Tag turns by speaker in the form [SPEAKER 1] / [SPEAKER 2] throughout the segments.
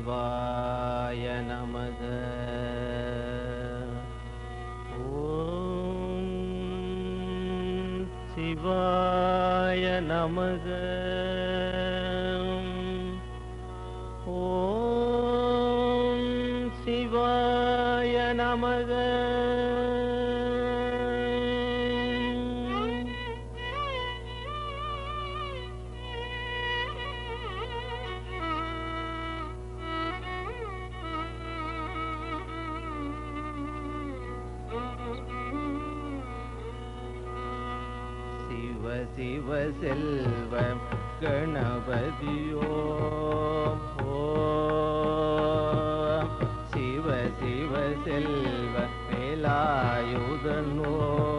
[SPEAKER 1] சிவாய நமக ஓம் சிவாய நமக ஓம் சிவாய நமக சிவ சிவ செல்வ கணபதியோ ஓம். சிவ சிவ செல்வ வேலாயுதனோ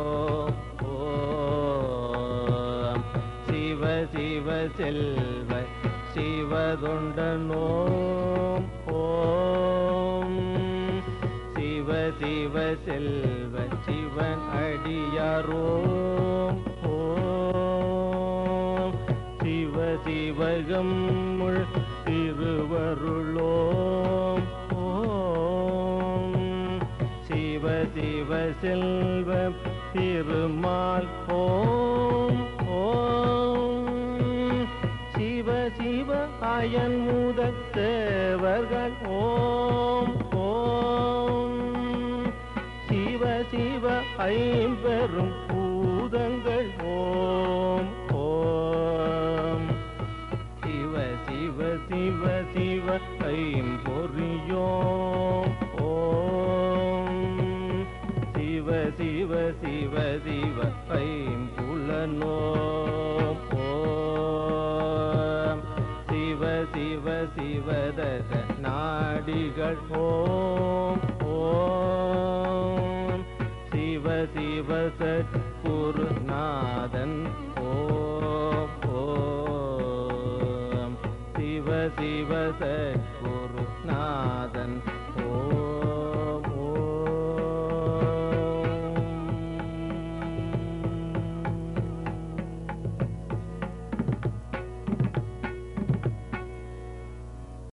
[SPEAKER 1] ஓம். சிவ சிவ செல்வ சிவதொண்டனோ ஓம் சிவ சிவ செல்வ சிவன் அடியாரோம் ஓம் சிவ சிவகம்முள் திருவருளோம் ஓம் சிவ சிவ செல்வ திருமால் ஓம் ஓம் சிவ சிவ அயன் முதத்தேவர்கள் ஓம் ஓம் சிவ சிவ ஐம்பெரும் பூதங்கள் ஓம் ஓம் சிவ சிவ சிவ சிவ ஐம்பொறியோம் ஓம் சிவ சிவ சிவ சிவ ஐம்புலனோம் ஓம் சிவ சிவ சிவ தச நாடிகள் ஓம் ஓம் சிவ சிவ சத்குருநாதன் ஓம் ஓம் சிவ சிவ சத்குருநாதன்